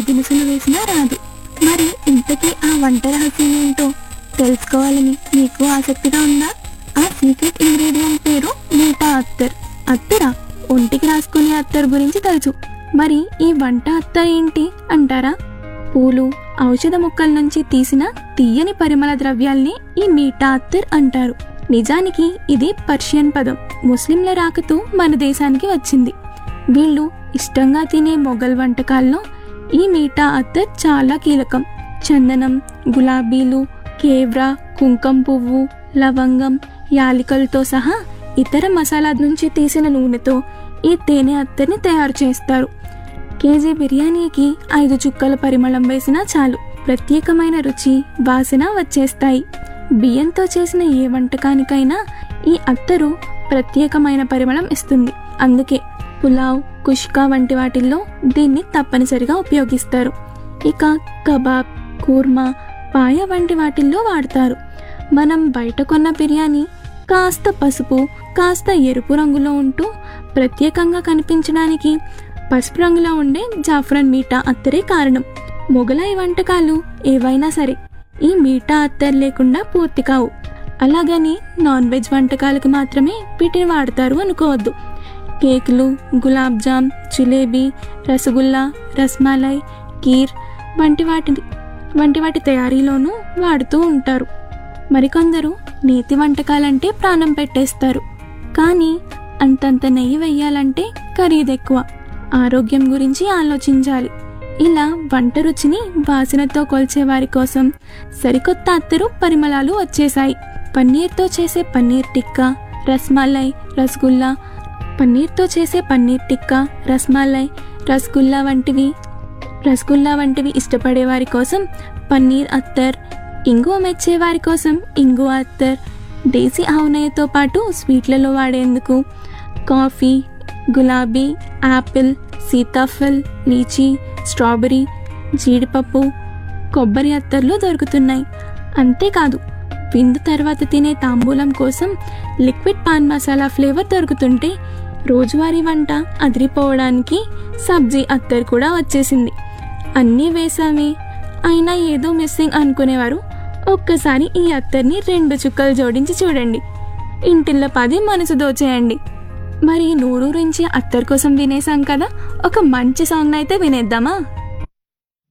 దినుసులు వేసినా రాదు మరి ఇంతకీ ఆ వంట రహస్యం ఏంటో తెలుసుకోవాలని మీకు ఆసక్తిగా ఉందా ఆ సీక్రెట్ ఇంగ్రీడియంట్ పేరు మీఠా అత్తర్ అత్తరా ఒంటికి రాసుకునే అత్తర్ గురించి తెలుసు మరి ఈ వంట అత్తర్ ఏంటి అంటారా పూలు ఔషధ మొక్కల నుంచి తీసిన తీయని పరిమళ ద్రవ్యాల్ని ఈ మీఠా అత్తర్ అంటారు నిజానికి ఇది పర్షియన్ పదం ముస్లింల రాకతో మన దేశానికి వచ్చింది వీళ్ళు ఇష్టంగా తినే మొఘల్ వంటకాల్లో ఈ మీఠా అత్తర్ చాలా కీలకం చందనం గులాబీలు కేవ్రా కుంకం పువ్వు లవంగం యాలికలతో సహా ఇతర మసాలా నుంచి తీసిన నూనెతో ఈ తేనె అత్తర్ని తయారు చేస్తారు కేజీ బిర్యానీకి ఐదు చుక్కల పరిమళం వేసినా చాలు ప్రత్యేకమైన రుచి వాసన వచ్చేస్తాయి బియ్యంతో చేసిన ఏ వంటకానికైనా ఈ అత్తరు ప్రత్యేకమైన పరిమళం ఇస్తుంది అందుకే పులావ్ కుష్కా వంటి వాటిల్లో దీన్ని తప్పనిసరిగా ఉపయోగిస్తారు ఇక కబాబ్ కూర్మా పాయ వంటి వాటిల్లో వాడతారు మనం బయట కొన్న బిర్యానీ కాస్త పసుపు కాస్త ఎరుపు రంగులో ఉంటూ ప్రత్యేకంగా కనిపించడానికి పసుపు రంగులో ఉండే జాఫ్రన్ మీఠా అత్తరే కారణం మొగలాయి వంటకాలు ఏవైనా సరే ఈ మీఠా అత్తర్ లేకుండా పూర్తి కావు అలాగని నాన్ వెజ్ వంటకాలకు మాత్రమే వీటిని వాడతారు అనుకోవద్దు కేకులు గులాబ్ జామ్ జిలేబీ రసగుల్లా రస్మలై కీర్ వంటి వాటి వంటి వాటి తయారీలోనూ వాడుతూ ఉంటారు మరికొందరు నేతి వంటకాలంటే ప్రాణం పెట్టేస్తారు కానీ అంతంత నెయ్యి వెయ్యాలంటే ఖరీదెక్కువ ఆరోగ్యం గురించి ఆలోచించాలి ఇలా వంట రుచిని వాసనతో కొల్చే వారి కోసం సరికొత్త అత్తరు పరిమళాలు వచ్చేశాయి పన్నీర్తో చేసే పన్నీర్ టిక్కా రస్మలై రసగుల్లా పన్నీర్తో చేసే పన్నీర్ టిక్కా రస్మలై రసగుల్లా వంటివి రసగుల్లా వంటివి ఇష్టపడే వారి కోసం పన్నీర్ అత్తర్ ఇంగువ మెచ్చే వారి కోసం ఇంగువ అత్తర్ దేశీ ఆవు నెయ్యితో పాటు స్వీట్లలో వాడేందుకు కాఫీ గులాబీ యాపిల్ సీతాఫల్ లీచీ స్ట్రాబెరీ జీడిపప్పు కొబ్బరి అత్తర్లు దొరుకుతున్నాయి అంతేకాదు విందు తర్వాత తినే తాంబూలం కోసం లిక్విడ్ పాన్ మసాలా ఫ్లేవర్ దొరుకుతుంటే రోజువారీ వంట అదిరిపోవడానికి సబ్జీ అత్తర్ కూడా వచ్చేసింది అన్నీ వేసామే అయినా ఏదో మిస్సింగ్ అనుకునేవారు ఒక్కసారి ఈ అత్తర్ని రెండు చుక్కలు జోడించి చూడండి ఇంటిల్ల పది మనసు దోచేయండి మరి నూరూరించి అత్తర్ కోసం వినేసాం కదా ఒక మంచి సాంగ్ అయితే వినేద్దామా